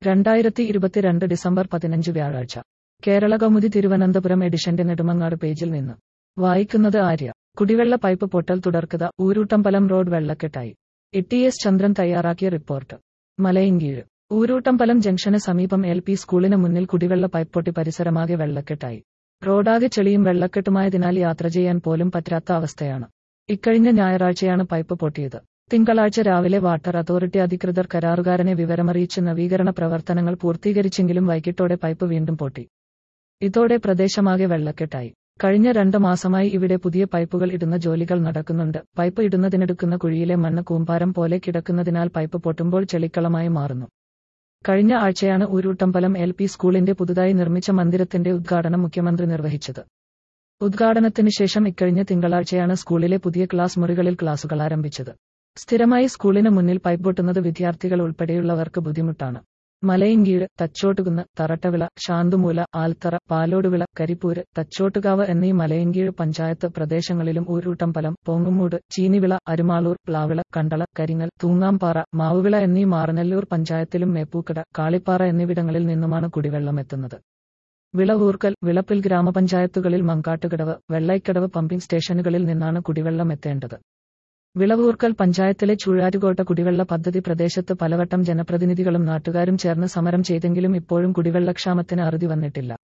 രണ്ടായിരത്തി ഇരുപത്തിരണ്ട് ഡിസംബർ പതിനഞ്ച് വ്യാഴാഴ്ച കേരള കൗമുദി തിരുവനന്തപുരം എഡിഷന്റെ നെടുമങ്ങാട് പേജിൽ നിന്ന് വായിക്കുന്നത് ആര്യ കുടിവെള്ള പൈപ്പ് പൊട്ടൽ തുടർക്കത ഊരൂട്ടമ്പലം റോഡ് വെള്ളക്കെട്ടായി ഇ എസ് ചന്ദ്രൻ തയ്യാറാക്കിയ റിപ്പോർട്ട് മലയങ്കീഴ് ഊരൂട്ടമ്പലം ജംഗ്ഷന് സമീപം എൽ പി സ്കൂളിന് മുന്നിൽ കുടിവെള്ള പൈപ്പ് പൊട്ടി പരിസരമാകെ വെള്ളക്കെട്ടായി റോഡാകെ ചെളിയും വെള്ളക്കെട്ടുമായതിനാൽ യാത്ര ചെയ്യാൻ പോലും പറ്റാത്ത അവസ്ഥയാണ് ഇക്കഴിഞ്ഞ ഞായറാഴ്ചയാണ് പൈപ്പ് പൊട്ടിയത് തിങ്കളാഴ്ച രാവിലെ വാട്ടർ അതോറിറ്റി അധികൃതർ കരാറുകാരനെ വിവരമറിയിച്ച് നവീകരണ പ്രവർത്തനങ്ങൾ പൂർത്തീകരിച്ചെങ്കിലും വൈകിട്ടോടെ പൈപ്പ് വീണ്ടും പൊട്ടി ഇതോടെ പ്രദേശമാകെ വെള്ളക്കെട്ടായി കഴിഞ്ഞ രണ്ട് മാസമായി ഇവിടെ പുതിയ പൈപ്പുകൾ ഇടുന്ന ജോലികൾ നടക്കുന്നുണ്ട് പൈപ്പ് ഇടുന്നതിനെടുക്കുന്ന കുഴിയിലെ മണ്ണ് കൂമ്പാരം പോലെ കിടക്കുന്നതിനാൽ പൈപ്പ് പൊട്ടുമ്പോൾ ചെളിക്കളമായി മാറുന്നു കഴിഞ്ഞ ആഴ്ചയാണ് ഊരൂട്ടമ്പലം എൽ പി സ്കൂളിന്റെ പുതുതായി നിർമ്മിച്ച മന്ദിരത്തിന്റെ ഉദ്ഘാടനം മുഖ്യമന്ത്രി നിർവഹിച്ചത് ഉദ്ഘാടനത്തിന് ശേഷം ഇക്കഴിഞ്ഞ തിങ്കളാഴ്ചയാണ് സ്കൂളിലെ പുതിയ ക്ലാസ് മുറികളിൽ ക്ലാസുകൾ ആരംഭിച്ചത് സ്ഥിരമായി സ്കൂളിന് മുന്നിൽ പൈപ്പ് പൊട്ടുന്നത് വിദ്യാർത്ഥികൾ ഉൾപ്പെടെയുള്ളവർക്ക് ബുദ്ധിമുട്ടാണ് മലയങ്കീഴ് തച്ചോട്ടുകുന്ന് തറട്ടവിള ശാന്തുമൂല ആൽത്തറ പാലോടുവിള കരിപ്പൂര് തച്ചോട്ടുകാവ് എന്നീ മലയങ്കീഴ് പഞ്ചായത്ത് പ്രദേശങ്ങളിലും ഊരൂട്ടമ്പലം പൊങ്ങുമൂട് ചീനിവിള അരുമാളൂർ പ്ലാവിള കണ്ടള കരിങ്ങൽ തൂങ്ങാംപാറ മാവുവിള എന്നീ മാറനല്ലൂർ പഞ്ചായത്തിലും മേപ്പൂക്കട കാളിപ്പാറ എന്നിവിടങ്ങളിൽ നിന്നുമാണ് കുടിവെള്ളം എത്തുന്നത് വിളവൂർക്കൽ വിളപ്പിൽ ഗ്രാമപഞ്ചായത്തുകളിൽ മങ്കാട്ടുകടവ് വെള്ളൈക്കടവ് പമ്പിംഗ് സ്റ്റേഷനുകളിൽ നിന്നാണ് കുടിവെള്ളം എത്തേണ്ടത് വിളവൂർക്കൽ പഞ്ചായത്തിലെ ചൂഴാറ്റുകോട്ട കുടിവെള്ള പദ്ധതി പ്രദേശത്ത് പലവട്ടം ജനപ്രതിനിധികളും നാട്ടുകാരും ചേർന്ന് സമരം ചെയ്തെങ്കിലും ഇപ്പോഴും കുടിവെള്ളക്ഷാമത്തിന് അറുതി വന്നിട്ടില്ല